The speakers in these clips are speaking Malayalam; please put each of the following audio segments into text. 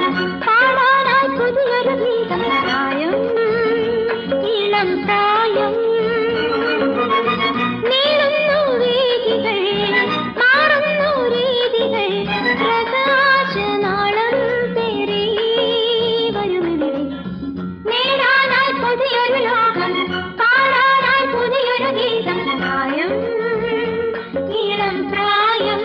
പാടാനായി പുതിയൊരു ഗീതം പ്രായം ഇളം പ്രായം നീളുന്നു വീതികൾ മാറുന്നു രീതികൾ പ്രകാശനാളം തേറി വരുമിവിടെ നേടാനായി പുതിയൊരു ലോകം പാടാനായി പുതിയൊരു ഗീതം പ്രായം ഇളം പ്രായം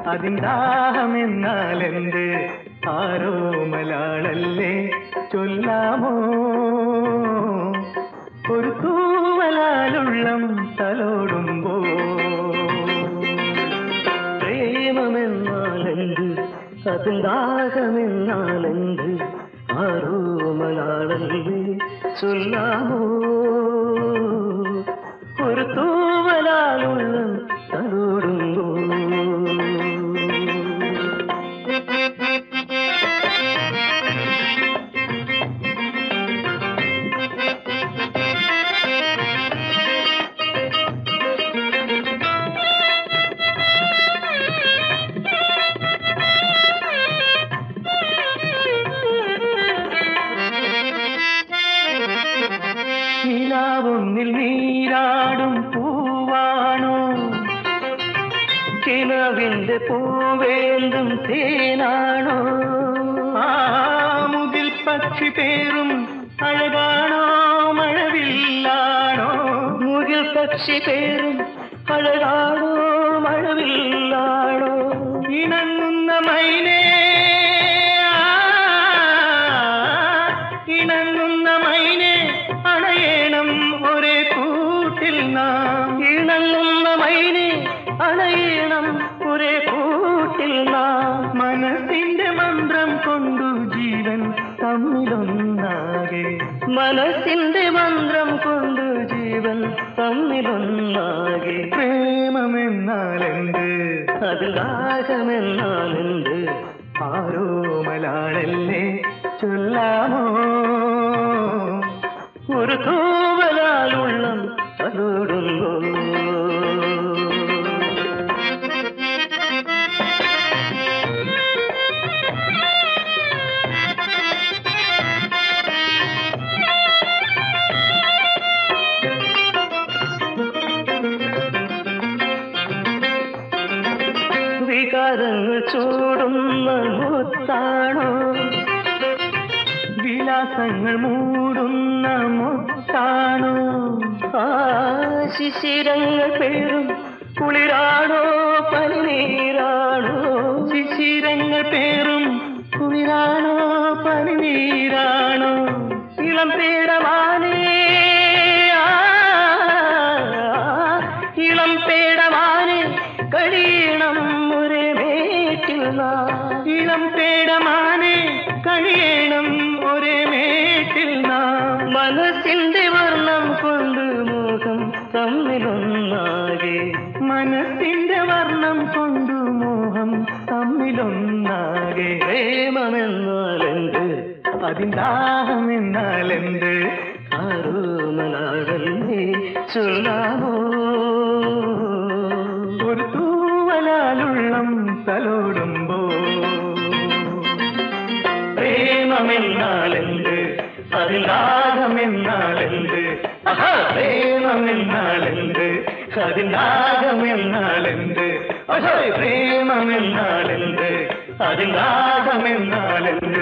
അതിന്ദാഹമെന്നാലെന്ത് ആരോ മലാളല്ലേ ചൊല്ലാമോ ഒരു തൂവലാലുള്ളം തലോടുമ്പോ പ്രേമമെന്നാലെന്ത് അതിന്ദാഹമെന്നാലെന്ത് ആരോ മലാളല്ലേ ചൊല്ലാമോ ഒരു തൂവലാലുള്ളം തലോടുമ്പോ നിലാവൊന്നിൽ നീരാടും പൂവാണോ കിണവിന്റെ പൂവേന്തും തേനാണോ ആ മുകിൽ പക്ഷി പേരും അഴകാണോ മഴവില്ലാണോ മുകിൽ പക്ഷി പേരും അഴകാണോ മഴവില്ലാണോ ഇണങ്ങുന്ന മൈനേ ഇണങ്ങുന്ന മൈനെ അണയണം ഒരേ കൂട്ടിൽ നാം ഇണങ്ങുന്ന മൈനെ അണയണം ഒരേ കൂട്ടിൽ നാം മനസ്സിന്റെ മന്ത്രം കൊണ്ടു ജീവൻ തമ്മിലൊന്നാകെ മനസ്സിന്റെ മന്ത്രം കൊണ്ടു ജീവൻ തമ്മിലൊന്നാകെ പ്രേമമെന്നാലെന്ത് അതിലാകമെന്നാലെന്ത് ആരോ മലാളല്ലേ ചൊല്ലാമോ ഒരു തൂവലാലുള്ളം തലോടുമ്പോ വികാരങ്ങൾ ചൂടുന്ന മുത്താണോ വിലാസങ്ങൾ മൂടുന്ന മുത്താണോ ആ ശിശിരങ്ങൾ പേരും കുളിരാണോ പനിനീരാണോ ശിശിരങ്ങൾ പേരും കുളിരാണോ പനിനീരാണോ ഇളം പേടമാനേ ആ, ഇളം പേടമാനെ കഴിയണം ഒരേ മേറ്റിൽ നാം ഇളം പേടമാനെ കഴിയണം ഒരേ മേറ്റിൽ നാം മനസ്സിന്റെ വർണ്ണം കൊണ്ട് മോഹം തമ്മിലൊന്നാകെ മനസ്സിന്റെ വർണ്ണം കൊണ്ടു മോഹം തമ്മിലൊന്നാകെ പ്രേമമെന്നാലെന്ത് അതിന്ദാഹമെന്നാലെന്ത് ആരോ മലാടല്ലേ ചൊല്ലാമോ ഒരു തൂവലാലുള്ളം തലോടുമ്പോ പ്രേമമെന്നാലെന്ത് അതിനാഗമെന്നാലെന്ത് അഹാ പ്രേമമെന്നാലെന്ത് അതിനാഗമെന്നാലെന്ത് അഹോ പ്രേമമെന്നാലെന്ത് അതിനാഗമെന്നാലെന്ത്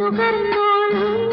നുകർന്നോളൂ